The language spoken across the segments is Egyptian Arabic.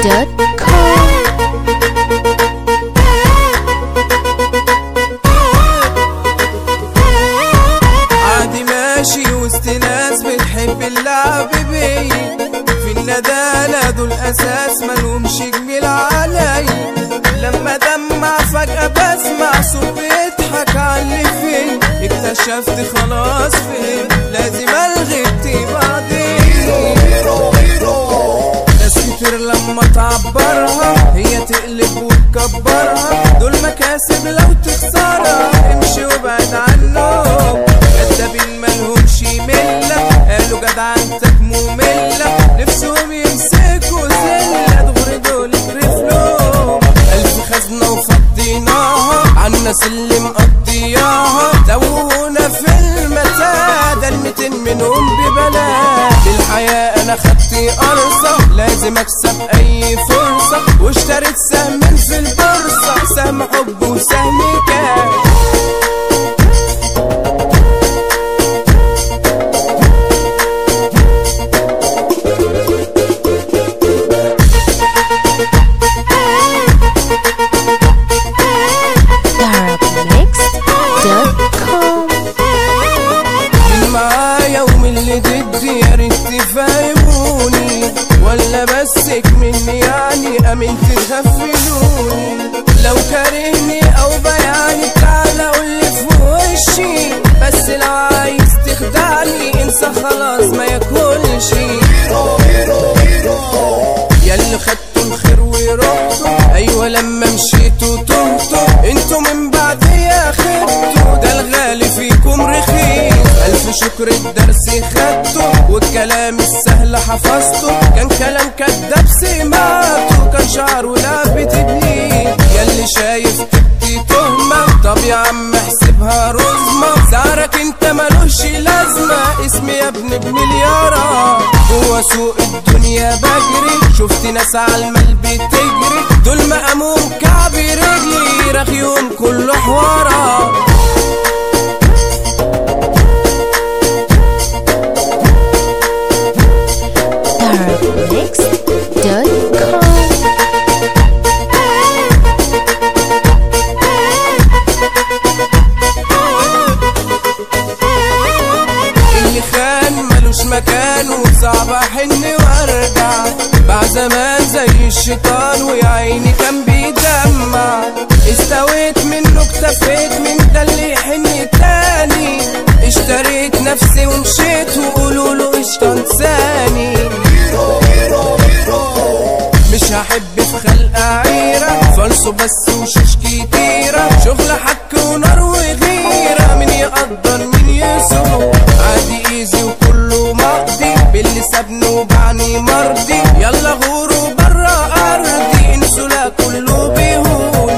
www.radiomix.com عادي ماشي وسط ناس بتحب اللعب بيا في الندالة دول أساس ملهمش جميل عليا لما دمع فجأة بسمع صوت بيضحك على اللي فين اكتشفت خلاص فين لازم ألغي بعدين ناس كتير لما تعبرها هي تقلب وتكبرها دول مكاسب لو تخسرها امشي وابعد عنهم كدابين مالهمش ملة قالوا جدعنتك مملة نفسهم يمسكوا زلة دغري دول يترفلوا ألف خزنة وفضيناها عالناس اللي مقضياها توهونا في المتاع ده الميتين منهم ببلاش بالحياة أنا خدت قرصة لازم أكسب أي فرصة واشتريت سهم في البورصة سهم حب وسهم كاش darabmix.com مين معايا ومين اللي ضدي يا ريت تفهموني ولا بسك مني يعني امنت تغفلوني لو كارهني او بيعني تعالى قولي في وشي بس لو عايز تخدعني انسى خلاص ما ياكلش يا اللي خدتوا الخير ورحتوا ايوه لما مشيتوا تهتوا انتوا من بعد يا خدتوا ده الغالي فيكم رخيص الف شكر الدرس خدته والكلام السهل حفظته كان كلام كداب سمعته كان شعر ولعبة ابليس يا اللي شايف تبكي تهمة طب يا عم احسبها رزمة سعرك انت ملوش لازمة اسمي يا ابن بمليارات جوا سوق الدنيا بجري شفت ناس عالمال بتجري دول مقامهم كعب رجلي رغيهم كله حوارات darabmix.com اللي خان ملوش مكان وصعب احن وارجع بعد زمان زي الشيطان ويا عيني كان بيدمع استويت منه اكتفيت من ده اللي يحن تاني اشتريت نفسي ومشيت وقولوا له قشطة انساني مش هحب في خلق عيرة فالصو بس وشوش كتيرة شغل حك ونار وغيرة مين يقدر مين يسوق عادي ايزي وكله مقضي باللي سابني وبعني مرضي يلا غوروا برا ارضي انسوا لا كله بيهون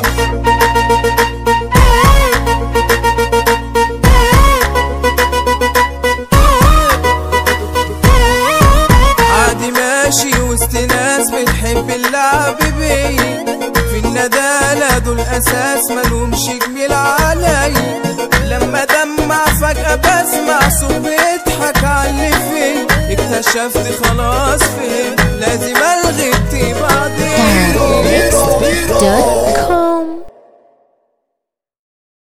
عادي ماشي وسط ناس بتحب اللعب بيا في الندالة دول أساس ملهمش جميل عليا لما دمع فجأة بسمع صوت بيضحك على اللي فين اكتشفت خلاص فين لازم ألغي بعدين darabmix.com